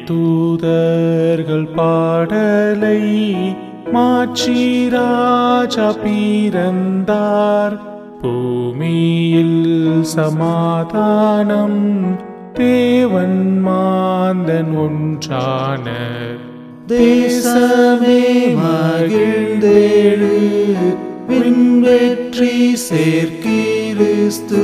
தூதர்கள் பாடலை மாற்றி ராஜா பிறந்தார் பூமியில் சமாதானம் தேவன் மாந்தன் ஒன்றானர் தேசமே மகிழ்ந்தேழு விண்வெற்றி சேர்க்கிறிஸ்து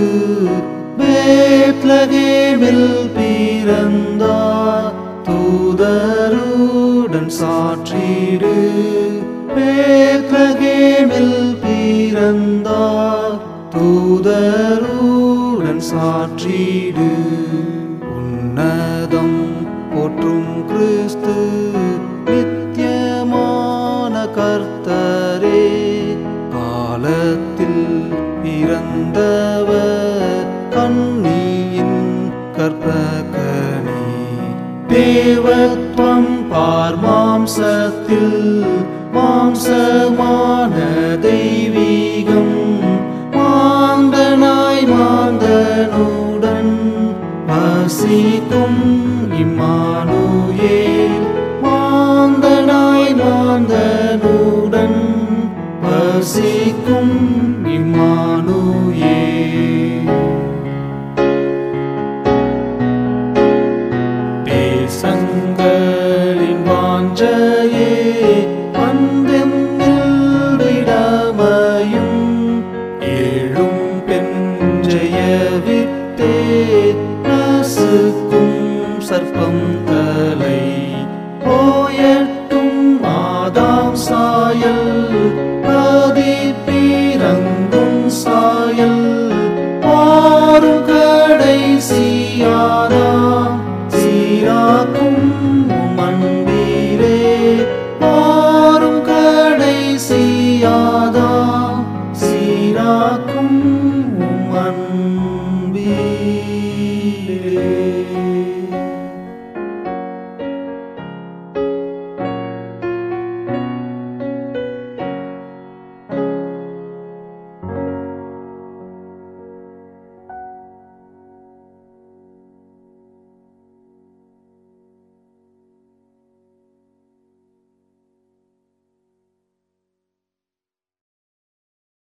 பேத்லகேமில் பிறந்தார் தூதருடன் சாற்றிடு பேத்லகேமில் பிறந்தார் தூதருடன் சாற்றிடு உன்னதம் போற்றும் கிறிஸ்து நித்தியமான கர்த்தரே காலத்தில் பிறந்தவர் கண்ணியின் கற்பகனே தேவத்வம் பார் மாம்சத்தில் மாம்சமான தெய்வீகம் மாந்தனாய் மாந்தனுடன் வசிக்கும் இம்மானுயேல் மாந்தனாய் மாந்தனுடன் வசிக்கும் இம்மானுயே தேசங்களின் வாஞ்சையே பந்தம் விடமையும் ஏழும் பெண் ஜெயவித்தே நசுக்கும் சர்ப்பம் தலை போயட்டும் ஆதாம் சா